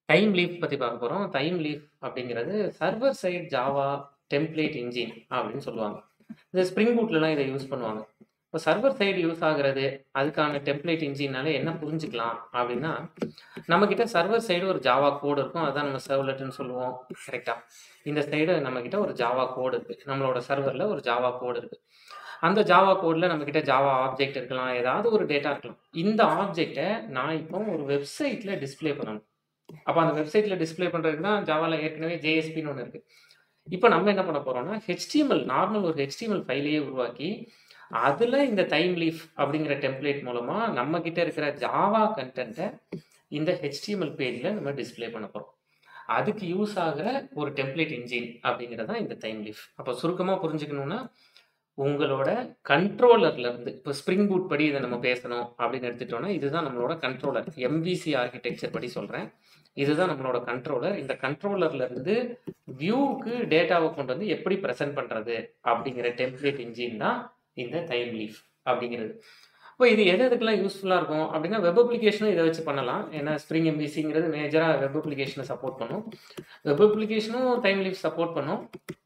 Time leaf பத்தி பார்க்க போறோம். டைம் லீஃப் அப்படிங்கிறது server side Java template engine அப்படின்னு சொல்லுவாங்க. இந்த ஸ்ப்ரிங் பூட்லலாம் இத யூஸ் பண்ணுவாங்க. இப்போ சர்வர் சைடு யூஸ் ஆகுறது, அதுக்கான டெம்ப்ளேட் என்ஜின்னால என்ன புரிஞ்சுக்கலாம் அப்படின்னா, நம்மகிட்ட சர்வர் சைடு ஒரு ஜாவா கோட் இருக்கும். அதான் நம்ம சர்வ்லெட்ன்னு சொல்லுவோம். கரெக்ட்டா? இந்த சைடு நம்மகிட்ட ஒரு ஜாவா கோட் இருக்கு. நம்மளோட சர்வர்ல ஒரு ஜாவா கோட் இருக்கு. அந்த ஜாவா கோட்ல நம்மகிட்ட ஜாவா ஆப்ஜெக்ட் இருக்கலாம். ஏதாவது ஒரு டேட்டா இருக்கலாம். இந்த ஆப்ஜெக்ட்ட நான் இப்போ ஒரு வெப்சைட்ல டிஸ்ப்ளே பண்ணணும். அப்ப அந்த வெப்சைட்ல டிஸ்ப்ளே பண்றதுக்கு தான் ஜாவால ஏற்கனவே JSPன்னு ஒண்ணு இருக்கு. இப்ப நம்ம என்ன பண்ண போறோம்னா, HTML நார்மல் ஒரு HTML ஃபைலையே உருவாக்கி, அதுல இந்த டைம் லீஃப் அப்படிங்கிற டெம்ப்ளேட் மூலமா நம்ம கிட்ட இருக்கிற ஜாவா கன்டென்ட்ட இந்த HTML பேஜ்ல நம்ம டிஸ்ப்ளே பண்ண போறோம். அதுக்கு யூஸ் ஆகுற ஒரு டெம்ப்ளேட் என்ஜின் அப்படிங்கிறது தான் இந்த டைம் லீஃப். அப்ப சுருக்கமா புரிஞ்சுக்கணும்னா, உங்களோட கண்ட்ரோலர்ல இருந்து இப்ப ஸ்ப்ரிங் பூட் படி இத நம்ம பேசணும் அப்படின்னு எடுத்துட்டோம்னா, இதுதான் நம்மளோட கண்ட்ரோலர். MVC ஆர்க்கிடெக்சர் படி சொல்றேன். இதுதான் நம்மளோட கண்ட்ரோலர். இந்த கண்ட்ரோலர்ல இருந்து வியூவுக்கு டேட்டாவ கொண்டு வந்து எப்படி பிரசன்ட் பண்றது அப்படிங்கிற டெம்ப்ளேட் என்ஜின் தான் இந்த டைம் லீஃப் அப்படிங்கிறது. அப்ப இது எது எதுக்கெல்லாம் யூஸ்ஃபுல்லா இருக்கும் அப்படின்னா, வெப் அப்ளிகேஷனும் இத வச்சு பண்ணலாம். ஏன்னா ஸ்ப்ரிங் MVCங்கிறது மேஜரா வெப் அப்ளிகேஷன சப்போர்ட் பண்ணும். வெப் அப்ளிகேஷனும் டைம் லீஃப் சப்போர்ட் பண்ணும்.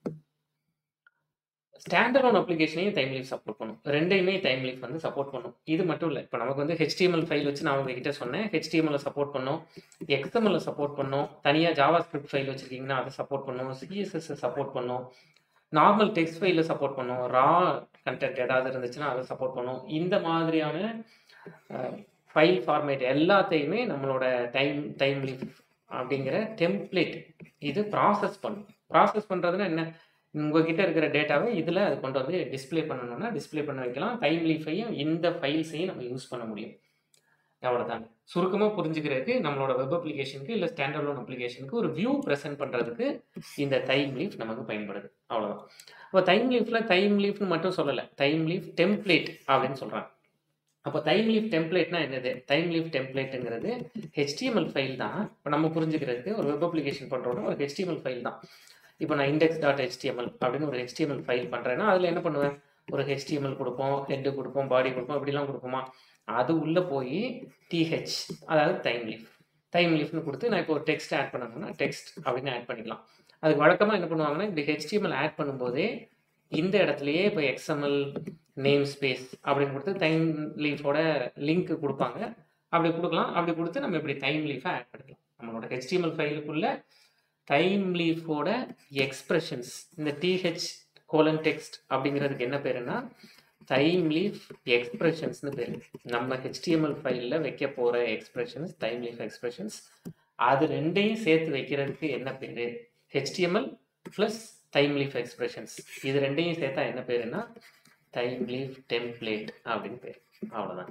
ஸ்டாண்ட் அலோன் அப்ளிகேஷனையும் டைம் லீஃப் சப்போர்ட் பண்ணும். 2யுமே டைம் லீஃப் வந்து சப்போர்ட் பண்ணும். இது மட்டும் இல்ல. இப்ப நமக்கு வந்து HTML ஃபைல் வச்சு நான் உங்ககிட்ட சொன்னேன். HTML சப்போர்ட் பண்ணும். XML சப்போர்ட் பண்ணும். தனியா ஜாவா ஸ்கிரிப்ட் ஃபைல் வச்சிருக்கீங்கன்னா, அத சப்போர்ட் பண்ணும். CSS சப்போர்ட் பண்ணும். நார்மல் டெக்ஸ்ட் ஃபைல சப்போர்ட் பண்ணும். ரா கன்டென்ட் ஏதாவது இருந்துச்சுன்னா, அத சப்போர்ட் பண்ணும். இந்த மாதிரியான அ ஃபைல் ஃபார்மேட் எல்லாத்தையுமே நம்மளோட டைம் டைம் லீஃப் அப்படிங்கிற டெம்ப்ளேட் இது ப்ராசஸ் பண்ணும். ப்ராசஸ் பண்றதுன்னா என்ன? உங்ககிட்ட இருக்கிற டேட்டாவ இதுல அது கொண்டு வந்து டிஸ்ப்ளே பண்ணணும்னா, டிஸ்ப்ளே பண்ண வைக்கலாம். டைம் லீஃப்பையும் இந்த ஃபைல்ஸையும் நம்ம யூஸ் பண்ண முடியும். அவ்வளோதாங்க. சுருக்கமா புரிஞ்சுக்கிறதுக்கு நம்மளோட வெப் அப்ளிகேஷனுக்கு இல்ல ஸ்டாண்ட் அலோன் அப்ளிகேஷனுக்கு ஒரு வியூ பிரசன்ட் பண்றதுக்கு இந்த டைம் லீஃப் நமக்கு பயன்படுது. அவ்வளோதான். அப்ப டைம் லீஃப்ல டைம் லீஃப்ன்னு மட்டும் சொல்லல. டைம் லீஃப் டெம்ப்ளேட் அப்படின்னு சொல்றாங்க. அப்ப டைம் லீஃப் டெம்ப்ளேட்னா என்னது? டைம் லீஃப் டெம்ப்ளேட்ங்கிறது HTML ஃபைல் தான். இப்ப நம்ம புரிஞ்சுக்கிறதுக்கு ஒரு வெப் அப்ளிகேஷன் பண்றோம்னா, ஒரு HTML ஃபைல் தான். இப்ப நான் index.html அப்படின்னு ஒரு HTML ஃபைல் பண்றேன்னா, அதுல என்ன பண்ணுவேன்? ஒரு HTML குடுப்போம், ஹெட் குடுப்போம், பாடி குடுப்போம் இப்படிலாம் குடுப்போமா? அது உள்ள போயி TH அதாவது டைம் லீஃப். டைம் லீஃப்ன்னு குடுத்து நான் இப்போ ஒரு டெக்ஸ்ட் ஆட் பண்ணணும்னா, டெக்ஸ்ட் அப்படின்னு ஆட் பண்ணிக்கலாம். அதுக்கு வழக்கமா என்ன பண்ணுவாங்கன்னா, இப்படி HTML ஆட் பண்ணும்போதே, இந்த இடத்திலேயே இப்ப XML நேம் ஸ்பேஸ் அப்படின்னு குடுத்து டைம் லீஃபோட லிங்க் குடுப்பாங்க. அப்படி குடுக்கலாம். அப்படி குடுத்து நம்ம இப்படி டைம் லீஃப ஆட் பண்ணிக்கலாம். நம்மளோட HTML ஃபைலுக்குள்ள டைம் லீஃபோட எக்ஸ்பிரஷன்ஸ் இந்த TH கோலன் டெக்ஸ்ட் அப்படிங்கிறதுக்கு என்ன பேருன்னா, டைம் லீஃப் எக்ஸ்பிரஷன்ஸ்ன்னு பேரு. நம்ம HTML ஃபைல்ல வைக்க போற எக்ஸ்பிரஷன்ஸ் டைம் லீஃப் எக்ஸ்பிரஷன்ஸ். அது 2யும் சேர்த்து வைக்கிறதுக்கு என்ன பேரு? HTML plus Thymeleaf expressions. இது 2யும் சேர்த்தா என்ன பேருன்னா, டைம் லீஃப் டெம்ப்ளேட் அப்படின்னு பேரு. அவ்வளோதான்.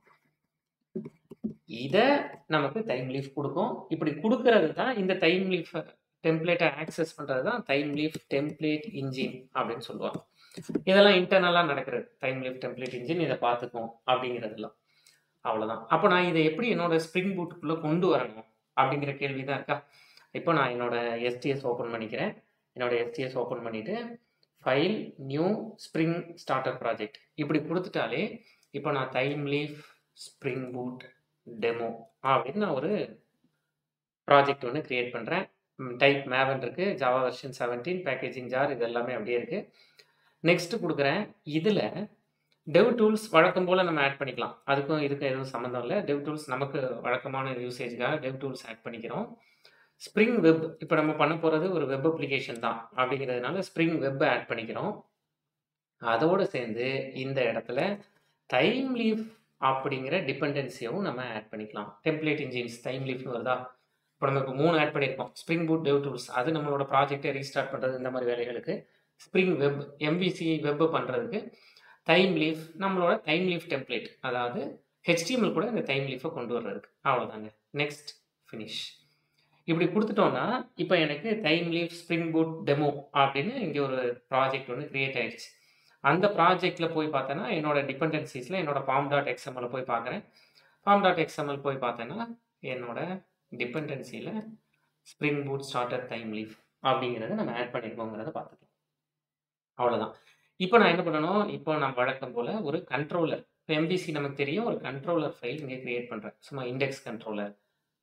இத நமக்கு டைம் லீஃப் குடுக்கும். இப்படி குடுக்கிறது தான் இந்த டைம் லீஃப் டெம்ப்ளேட்ட ஆக்சஸ் பண்றது தான் டைம் லீஃப் டெம்ப்ளேட் என்ஜின் அப்படின்னு சொல்லுவாங்க. இதெல்லாம் இன்டர்னலா நடக்கிறது. டைம் லீஃப் டெம்ப்ளேட் என்ஜின் இத பார்த்துக்கும் அப்படிங்கிறதெல்லாம். அவ்வளோதான். அப்ப நான் இத எப்படி என்னோட ஸ்ப்ரிங் பூட்டுக்குள்ள கொண்டு வரணும்? அப்படிங்கிற கேள்வி தான் இருக்கா? இப்போ நான் என்னோட STS ஓப்பன் பண்ணிக்கிறேன். என்னோட STS ஓப்பன் பண்ணிட்டு, file, new Spring starter project இப்படி குடுத்துட்டாலே, இப்ப நான் Thymeleaf Spring Boot demo அப்படின்னு நான் ஒரு ப்ராஜெக்ட் ஒண்ணு கிரியேட் பண்றேன். ம் டைப் மேவன் இருக்கு. ஜாவா வெர்ஷன் 17 பேக்கேஜிங் ஜார் இது எல்லாமே அப்படியே இருக்கு. நெக்ஸ்ட் குடுக்குறேன். இதுல டெவ் டூல்ஸ் வழக்கம் போல நம்ம ஆட் பண்ணிக்கலாம். அதுக்கும் இதுக்கும் எதுவும் சம்மந்தம் இல்ல. டெவ் டூல்ஸ் நமக்கு வழக்கமான யூசேஜ்க்காக டெவ் டூல்ஸ் ஆட் பண்ணிக்கிறோம். ஸ்ப்ரிங் வெப் இப்ப நம்ம பண்ண போறது ஒரு வெப் அப்ளிகேஷன் தான். அப்படிங்கிறதுனால ஸ்ப்ரிங் வெப் ஆட் பண்ணிக்கிறோம். அதோட சேர்ந்து இந்த இடத்துல டைம் லீஃப் அப்படிங்கிற டிபெண்டன்சியவும் நம்ம ஆட் பண்ணிக்கலாம். டெம்ப்ளேட் என்ஜின்ஸ் டைம் லீஃப்ன்னு வருதா? இப்ப நம்ம இப்ப 3 ஆட் பண்ணியிருக்கோம். ஸ்ப்ரிங் பூட் டெவ் டூல்ஸ் அது நம்மளோட ப்ராஜெக்ட்ட ரீஸ்டார்ட் பண்றது இந்த மாரி வேலைகளுக்கு. ஸ்ப்ரிங் வெப் MVC வெப் பண்றதுக்கு. டைம் லீஃப் நம்மளோட டைம் லீஃப் டெம்ப்ளேட் அதாவது HTML கூட இந்த டைம் லீஃப கொண்டு வர்றதுக்கு. அவ்வளோதாங்க. Next finish. இப்படி குடுத்துட்டோம்னா, இப்ப எனக்கு Thymeleaf Spring Boot demo அப்படின்னு இங்க ஒரு ப்ராஜெக்ட் ஒண்ணு கிரியேட் ஆயிடுச்சு. அந்த ப்ராஜெக்ட்ல போய் பார்த்தேன்னா, என்னோட டிபெண்டன்சிஸ்ல என்னோட pom.xml போய் பார்க்குறேன். pom.xml போய் பார்த்தேன்னா, என்னோட டிபெண்டன்சில Spring Boot starter Thymeleaf அப்படிங்கிறத நம்ம ஆட் பண்ணியிருக்கோங்கிறத பார்த்துக்கலாம். அவ்வளோதான். இப்ப நான் என்ன பண்ணணும்? இப்போ நான் வழக்கம் போல ஒரு கண்ட்ரோலர் இப்ப MVC நமக்கு தெரியும். ஒரு கண்ட்ரோலர் ஃபைல் இங்க கிரியேட் பண்றேன். சும்மா இண்டெக்ஸ் கண்ட்ரோலர்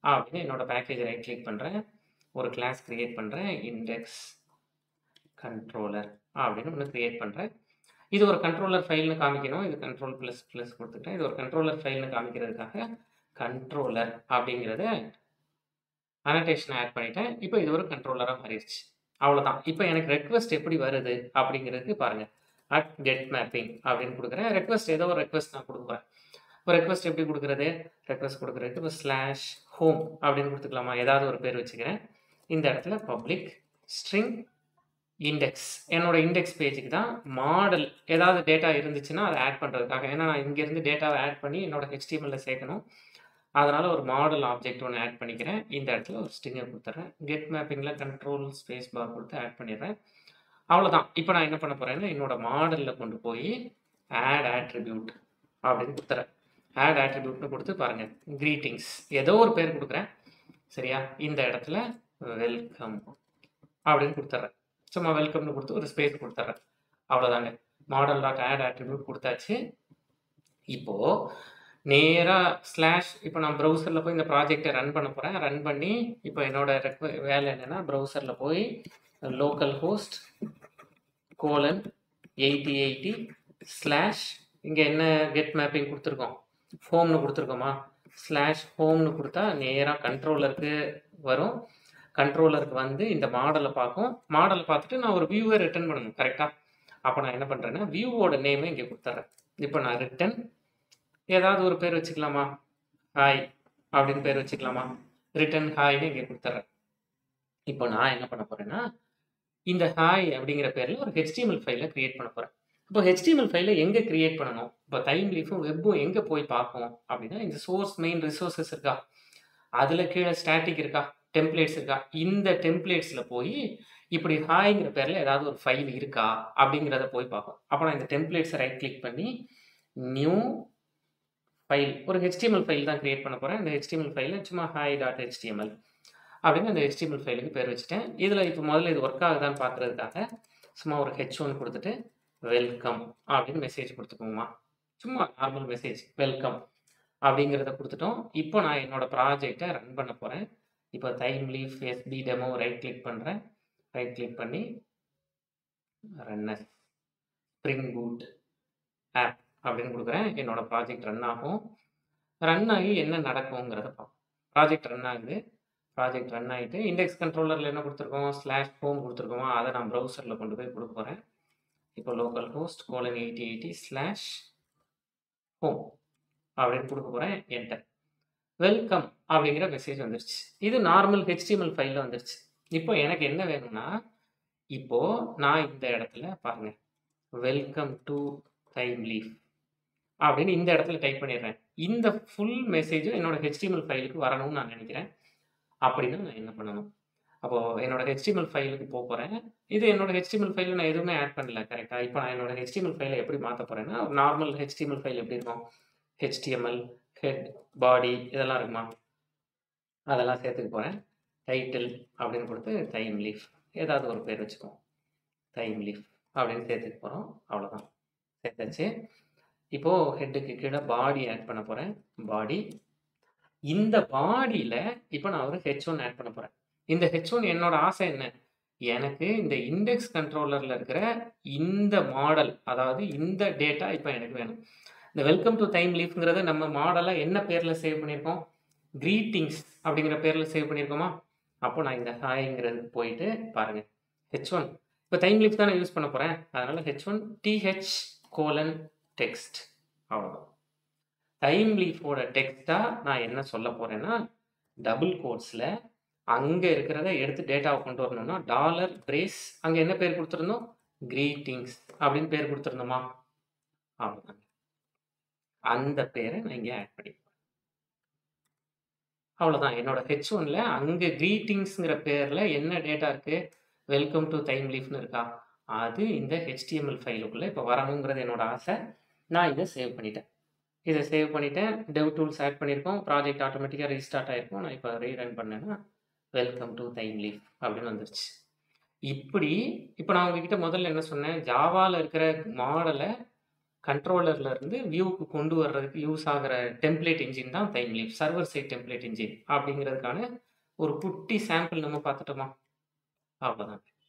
அப்படின்னு என்னோட பேக்கேஜ் ரைட் கிளிக் பண்ணுறேன் ஒரு கிளாஸ் கிரியேட் பண்ணுறேன் இண்டெக்ஸ் கண்ட்ரோலர் அப்படின்னு ஒன்று கிரியேட் பண்ணுறேன் இது ஒரு கண்ட்ரோலர் ஃபைல்னு காமிக்கணும் இது கண்ட்ரோல் ப்ளஸ் ப்ளஸ் கொடுத்துட்டேன் இது ஒரு கண்ட்ரோலர் ஃபைல்னு காமிக்கிறதுக்காக கண்ட்ரோலர் அப்படிங்கிறத அனடேஷன் ஆட் பண்ணிட்டேன் இப்போ இது ஒரு கண்ட்ரோலராக மாறிடுச்சு அவ்வளோதான் இப்போ எனக்கு ரெக்வஸ்ட் எப்படி வருது அப்படிங்கிறதுக்கு பாருங்கள் அட் கெட் மேப்பிங் அப்படின்னு கொடுக்குறேன் ரெக்வஸ்ட் ஏதோ ஒரு ரெக்வஸ்ட் நான் கொடுக்குறேன் இப்போ ரெக்வஸ்ட் எப்படி கொடுக்குறது ரெக்வஸ்ட் கொடுக்குறதுக்கு இப்போ ஸ்லாஷ் ஹோம் அப்படின்னு கொடுத்துக்கலாமா ஏதாவது ஒரு பேர் வச்சுக்கிறேன் இந்த இடத்துல பப்ளிக் ஸ்ட்ரிங் இண்டெக்ஸ் என்னோட இண்டெக்ஸ் பேஜுக்கு தான் மாடல் ஏதாவது டேட்டா இருந்துச்சுன்னா அதை ஆட் பண்ணுறதுக்காக ஏன்னா நான் இங்கேருந்து டேட்டாவை ஆட் பண்ணி என்னோட ஹெச்டிஎம்எல்ல சேர்க்கணும் அதனால் ஒரு மாடல் ஆப்ஜெக்ட் ஒன்று ஆட் பண்ணிக்கிறேன் இந்த இடத்துல ஒரு ஸ்ட்ரிங்கை கொடுத்துட்றேன் கெட் மேப்பிங்கில் கண்ட்ரோல் ஸ்பேஸ் பார் கொடுத்து ஆட் பண்ணிடுறேன் அவ்வளோதான் இப்போ நான் என்ன பண்ண போகிறேன்னா என்னோட மாடலில் கொண்டு போய் ஆட் ஆட்ரிபியூட் அப்படின்னு கொடுத்துறேன் ஆட் ஆட்ரிபியூட்னு கொடுத்து பாருங்கள் க்ரீட்டிங்ஸ் ஏதோ ஒரு பேர் கொடுக்குறேன் சரியா இந்த இடத்துல வெல்கம் அப்படின்னு கொடுத்துட்றேன் சும்மா வெல்கம்னு கொடுத்து ஒரு ஸ்பேஸ் கொடுத்துட்றேன் அவ்வளோதாங்க மாடல் டாட் ஆட் ஆட்ரிபியூட் கொடுத்தாச்சு இப்போது நேராக ஸ்லாஷ் இப்போ நான் ப்ரௌசரில் போய் இந்த ப்ராஜெக்டை ரன் பண்ண போகிறேன் ரன் பண்ணி இப்போ என்னோட ரெக்வ வேலை என்னென்னா ப்ரௌசரில் போய் localhost colon eighty eighty slash இங்கே என்ன கெட் மேப்பிங் கொடுத்துருக்கோம் ஹோம்னு கொடுத்துருக்கோமா ஸ்லாஷ் ஹோம்னு கொடுத்தா நேராக கண்ட்ரோலருக்கு வரும் கண்ட்ரோலருக்கு வந்து இந்த மாடலை பார்க்கும் மாடலை பார்த்துட்டு நான் ஒரு வியூவை ரிட்டர்ன் பண்ணணும் கரெக்டாக அப்போ நான் என்ன பண்ணுறேன்னா வியூவோட நேமை இங்கே கொடுத்துட்றேன் இப்போ நான் ரிட்டன் ஏதாவது ஒரு பேர் வச்சுக்கலாமா ஹாய் அப்படின்னு பேர் வச்சுக்கலாமா ரிட்டன் ஹாய்னு இங்கே கொடுத்துட்றேன் இப்போ நான் என்ன பண்ண போகிறேன்னா இந்த ஹாய் அப்படிங்கிற பேரில் ஒரு ஹெச்டிஎம்எல் ஃபைலை க்ரியேட் பண்ண போகிறேன் இப்போ ஹெச்டிஎம்எல் ஃபைலை எங்கே க்ரியேட் பண்ணணும் இப்போ டைம் லீஃபும் வெப்பும் எங்கே போய் பார்ப்போம் அப்படின்னா இந்த சோர்ஸ் மெயின் ரிசோர்ஸஸ் இருக்கா அதில் கீழே ஸ்டாட்டிக் இருக்கா டெம்ப்ளேட்ஸ் இருக்கா இந்த டெம்ப்ளேட்ஸில் போய் இப்படி ஹாய்ங்கிற பேரில் ஏதாவது ஒரு ஃபைல் இருக்கா அப்படிங்கிறத போய் பார்ப்போம் அப்போ நான் இந்த டெம்ப்ளேட்ஸை ரைட் கிளிக் பண்ணி நியூ ஃபைல் ஒரு ஹெச்டிஎம்எல் ஃபைல் தான் க்ரியேட் பண்ண போகிறேன் இந்த ஹெச்டிஎம்எல் ஃபைலில் சும்மா ஹாய் டாட் ஹெச்டிஎம்எல் அப்படின்னு அந்த ஹெச்டிஎம்எல் ஃபைலுக்கு பேர் வச்சுட்டேன் இதில் இப்போ முதல்ல இது ஒர்க் ஆகுதான்னு பார்க்குறதுக்காக சும்மா ஒரு ஹெச் ஒன் கொடுத்துட்டு வெல்கம் அப்படின்னு மெசேஜ் கொடுத்துக்கோங்கம்மா சும்மா நார்மல் மெசேஜ் வெல்கம் அப்படிங்கிறத கொடுத்துட்டோம் இப்போ நான் என்னோட ப்ராஜெக்டை ரன் பண்ண போகிறேன் இப்போ Thymeleaf SP demo right click பண்ணுறேன் ரைட் கிளிக் பண்ணி ரன்னர் ஸ்ப்ரிங் பூட் ஆப் அப்படின்னு கொடுக்குறேன் என்னோட ப்ராஜெக்ட் ரன் ஆகும் ரன் ஆகி என்ன நடக்குங்கிறத பார்ப்போம் ப்ராஜெக்ட் ரன் ஆகுது ப்ராஜெக்ட் ரன் ஆகிட்டு இண்டெக்ஸ் கண்ட்ரோலரில் என்ன கொடுத்துருக்கோம் ஸ்லாஷ் ஹோம் கொடுத்துருக்கோமா அதை நான் ப்ரௌசரில் கொண்டு போய் கொடுக்க போகிறேன் இப்போ localhost colon eighty eighty slash home அப்படின்னு கொடுக்க போகிறேன் என்டர் வெல்கம் அப்படிங்கிற மெசேஜ் வந்துருச்சு இது நார்மல் ஹெச்டிஎம்எல் ஃபைலில் வந்துருச்சு இப்போ எனக்கு என்ன வேணும்னா இப்போ நான் இந்த இடத்துல பாருங்க வெல்கம் டு டைம் லீஃப் அப்படின்னு இந்த இடத்துல டைப் பண்ணிடுறேன் இந்த ஃபுல் மெசேஜும் என்னோட ஹெச்டிஎம்எல் ஃபைலுக்கு வரணும்னு நான் நினைக்கிறேன் அப்படின்னா நான் என்ன பண்ணணும் அப்போது என்னோட ஹெச்டிஎம்எல் ஃபைலுக்கு போக போகிறேன் இது என்னோட ஹெச்டிஎம்எல் ஃபைலில் நான் எதுவுமே ஆட் பண்ணல கரெக்டாக இப்போ நான் என்னோட ஹெச்டிஎம்எல் ஃபைலை எப்படி மாற்ற போகிறேன்னா நார்மல் ஹெச்டிஎம்எல் ஃபைல் எப்படி இருக்கும் ஹெச்டிஎம்எல் ஹெட் பாடி இதெல்லாம் இருக்குமா அதெல்லாம் சேர்த்துக்க போகிறேன் டைட்டில் அப்படின்னு கொடுத்து டைம் லீஃப் ஏதாவது ஒரு பேர் வச்சுக்குவோம் டைம் லீஃப் அப்படின்னு சேர்த்துக்க போகிறோம் அவ்வளோதான் சேர்த்தாச்சு இப்போது ஹெட்டுக்கு கீழே பாடி ஆட் பண்ண போகிறேன் பாடி இந்த பாடியில் இப்போ நான் ஒரு ஹெச் ஒன் ஆட் பண்ண போகிறேன் இந்த ஹெச் ஒன் என்னோட ஆசை என்ன எனக்கு இந்த இண்டெக்ஸ் கண்ட்ரோலரில் இருக்கிற இந்த மாடல் அதாவது இந்த டேட்டா இப்போ எனக்கு வேணும் இந்த வெல்கம் டு டைம் லீஃப்ங்கிறத நம்ம மாடலை என்ன பேரில் சேவ் பண்ணியிருக்கோம் க்ரீட்டிங்ஸ் அப்படிங்கிற பேரில் சேவ் பண்ணியிருக்கோமா அப்போ நான் இந்த ஹாய்ங்கிறது போயிட்டு பாருங்கள் ஹெச் ஒன் இப்போ டைம் லீஃப் தான் நான் யூஸ் பண்ண போகிறேன் அதனால் H one TH colon text அவ்வளோதான் டைம் லீஃபோட டெக்ஸ்ட்டாக நான் என்ன சொல்ல போகிறேன்னா டபுள் கோட்ஸில் அங்கே இருக்கிறத எடுத்து டேட்டாவை கொண்டு வரணும்னா டாலர் பிரேஸ் அங்கே என்ன பேர் கொடுத்துருந்தோம் க்ரீட்டிங்ஸ் அப்படின்னு பேர் கொடுத்துருந்தோமா அவ்வளோதாங்க அந்த பேரை நான் இங்கே ஆட் பண்ணி அவ்வளோதான் என்னோட ஹெச் ஒன்ல அங்கே க்ரீட்டிங்ஸுங்கிற பேரில் என்ன டேட்டா இருக்குது வெல்கம் டு டைம் லீஃப்னு இருக்கா அது இந்த ஹெச்டிஎம்எல் ஃபைலுக்குள்ளே இப்போ வரணுங்கிறது என்னோட ஆசை நான் இதை சேவ் பண்ணிட்டேன் இதை சேவ் பண்ணிட்டேன் டெவ் டூல்ஸ் ஆட் பண்ணியிருக்கோம் ப்ராஜெக்ட் ஆட்டோமேட்டிக்காக ரீஸ்டார்ட் ஆகிருக்கும் நான் இப்போ ரீரன் பண்ணேன்னா வெல்கம் டு டைம் லீஃப் அப்படின்னு வந்துருச்சு இப்படி இப்போ நான் உங்ககிட்ட முதல்ல என்ன சொன்னேன் ஜாவாவில் இருக்கிற மாடலை கண்ட்ரோலர்ல இருந்து வியூவுக்கு கொண்டு வர்றதுக்கு யூஸ் ஆகுற டெம்ப்ளேட் என்ஜின் தான் Thymeleaf. Server side template engine அப்படிங்கிறதுக்கான ஒரு குட்டி சாம்பிள் நம்ம பார்த்துட்டோமா? அவ்வளோதான்.